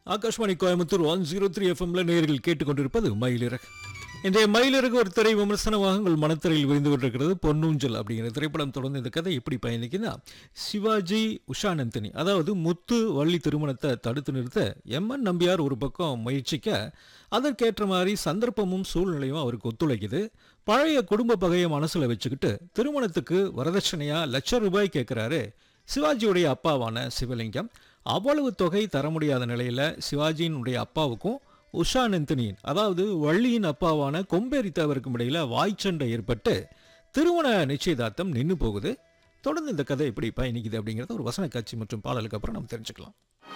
Akashvani Coimbatore one zero three எஃப்எம்ல நேர்கள் கேட்டுக்கொண்டிருப்பது மயிலிறகு இன்றைய மயிலிறகு ஒரு திரை விமர்சனமாக உங்கள் மனத்திரையில் விரிந்து கொண்டிருக்கிறது பொன்னூஞ்சல் அப்படிங்கிற திரைப்படம் தொடர்ந்து இந்த கதை எப்படி பயணிக்குன்னா சிவாஜி உஷா நந்தினி அதாவது முத்து வள்ளி திருமணத்தை தடுத்து நிறுத்த எம்என் நம்பியார் ஒரு பக்கம் முயற்சிக்க அதற்கேற்ற மாதிரி சந்தர்ப்பமும் சூழ்நிலையும் அவருக்கு ஒத்துழைக்குது பழைய குடும்ப பகையை மனசுல வச்சுக்கிட்டு திருமணத்துக்கு வரதட்சணையா லட்சம் ரூபாய் கேட்கிறாரு சிவாஜியுடைய அப்பாவான சிவலிங்கம் அவ்வளவு தொகை தர முடியாத நிலையில சிவாஜியினுடைய அப்பாவுக்கும் உஷா நந்தினியின் அதாவது வள்ளியின் அப்பாவான கொம்பேரி தேவருக்கும் இடையில வாய்ச்சண்டை ஏற்பட்டு திருமண நிச்சயதார்த்தம் நின்னு போகுது தொடர்ந்து இந்த கதை எப்படி பயணிக்குது அப்படிங்கறத ஒரு வசன காட்சி மற்றும் பாடலுக்கு அப்புறம் நம்ம தெரிஞ்சுக்கலாம்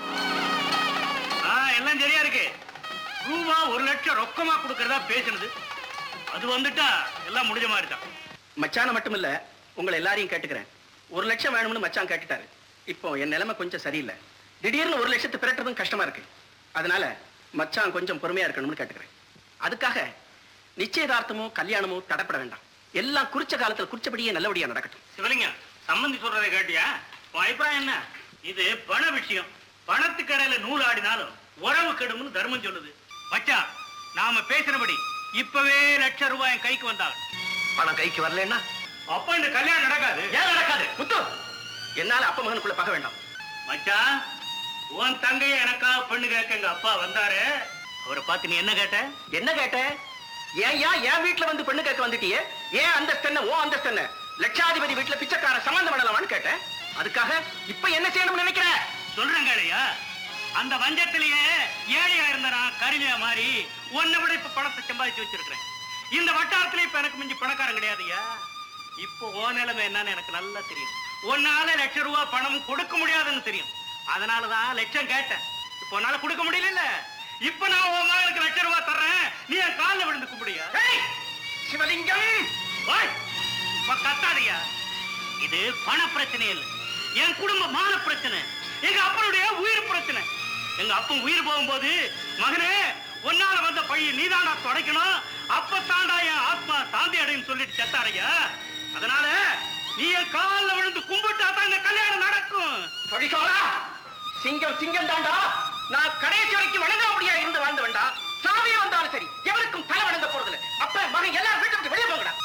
ஆ, எல்லாம் சரியா இருக்கு ரூபா ஒரு லட்சம் ரொக்கமா கொடுக்கறதா பேசுனது அது வந்துட்டா எல்லாம் முடிஞ்ச மாதிரி தான் மச்சான மட்டும் இல்ல உங்களை எல்லாரையும் கேட்டுக்கிறேன் ஒரு லட்சம் வேணும்னு மச்சான் கேட்டுட்டாரு இப்போ என் நிலைமை கொஞ்சம் சரியில்லை திடீர்னு ஒரு லட்சத்தை திரட்டுறதும் கஷ்டமா இருக்கு அதனால மச்சான் கொஞ்சம் பொறுமையா இருக்கணும்னு கேட்டுக்கிறேன் அதுக்காக நிச்சயதார்த்தமோ கல்யாணமோ தடைப்பட வேண்டாம் எல்லாம் குறிச்ச காலத்துல குறிச்சபடியே நல்லபடியா நடக்கட்டும் சிவலிங்கம் சம்பந்தி சொல்றதை கேட்டியா உன் அபிப்பிராயம் என்ன இது பண விஷயம் பணத்துக்கு இடையில நூல் ஆடினாலும் உறவு கெடும்னு தர்மம் சொல்லுது மச்சான் நாம பேசினபடி இப்பவே லட்சம் ரூபாய் என் கைக்கு வந்தாங்க பணம் கைக்கு வரலன்னா அப்ப இந்த கல்யாணம் நடக்காது ஏன் நடக்காது முத்து என்னால அப்ப மகனுக்குள்ள பார்க்க வேண்டாம் மச்சான் உன் தங்கைய எனக்காக பெண்ணு கேட்க எங்க அப்பா வந்தாரு அவரை பார்த்து நீ என்ன கேட்ட என்ன கேட்ட ஏன் ஏன் என் வீட்டுல வந்து பெண்ணு கேட்க வந்துட்டியே ஏன் அந்தஸ்து என்ன ஓ அந்தஸ்து என்ன லட்சாதிபதி வீட்டுல பிச்சைக்கார சம்பந்தம் பண்ணலாமான்னு கேட்டேன் அதுக்காக இப்ப என்ன செய்யணும்னு நினைக்கிற சொல்றேங்க இல்லையா அந்த வஞ்சத்திலேயே ஏழையா இருந்த நான் கருமையா மாறி உன்னை விட இப்ப பணத்தை சம்பாதிச்சு வச்சிருக்கிறேன் இந்த வட்டாரத்துல இப்ப எனக்கு மிஞ்சி பணக்காரன் கிடையாதுயா இப்போ ஓ நிலைமை என்னன்னு எனக்கு நல்லா தெரியும் உன்னால லட்சம் ரூபாய் பணம் கொடுக்க முடியாதுன்னு தெரியும் அதனாலதான் லட்சம் கேட்டேன் இப்போ உன்னால கொடுக்க முடியல இப்ப நான் உன் மகனுக்கு லட்சம் ரூபாய் தர்றேன் நீ என் காலில் விழுந்து கும்பிடியா ஏய், சிவலிங்கம் ஓய், இப்ப கத்தாதயா இது பண பிரச்சனை இல்ல என் குடும்ப மான பிரச்சனை எங்க அப்பனுடைய உயிர் பிரச்சனை எங்க அப்பன் உயிர் போகும்போது மகனே உன்னால வந்த பழிய நீதானா தொடக்கணும் அப்பத்தாண்டா என் ஆத்மா சாந்தி அடையும் சொல்லிட்டு செத்தாரையா அதனால நீ என் கால்ல விழுந்து கும்பிட்டா தான் இந்த கல்யாணம் நடக்கும் படிசோரா சிங்கம் சிங்கம் தாண்டா நான் கடைசி வரைக்கும் வணங்க முடியா இருந்து வாழ்ந்து வேண்டாம் சாவியே வந்தாலும் சரி எவருக்கும் தலை வணங்க போறதில்லை அப்ப மகன் எல்லாரும் வீட்டை விட்டு வெளியே போங்கடா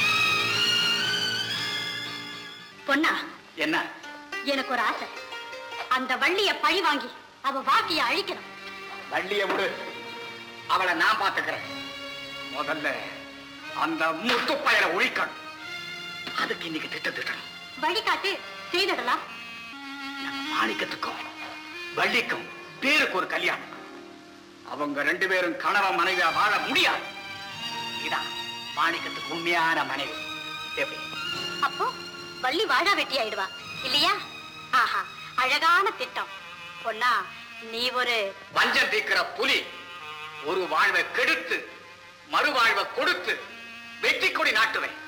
பொன்னா என்ன எனக்கு ஒரு ஆசை அந்த வள்ளிய பழி வாங்கி அவ வாக்கிய அழிக்கணும் வள்ளிய விடு அவளை நான் பாத்துக்கிறேன் முதல்ல அந்த முத்து பயலை ஒழிக்கணும் அதுக்கு இன்னைக்கு திட்டம் திட்டணும் வழிகாட்டு செய்திடலாம் நம்ம மாணிக்கத்துக்கும் வள்ளிக்கும் பேருக்கு ஒரு கல்யாணம் அவங்க ரெண்டு பேரும் கணவன் மனைவியா வாழ முடியாது இதான் மாணிக்கத்துக்கு உண்மையான மனைவி எப்படி அப்போ வள்ளி வாழா வெட்டி ஆயிடுவா இல்லையா ஆஹா அழகான திட்டம் பொன்னா நீ ஒரு வஞ்சம் தீக்கிற புலி ஒரு வாழ்வை கெடுத்து மறுவாழ்வை கொடுத்து வெற்றி கொடி நாட்டுவேன்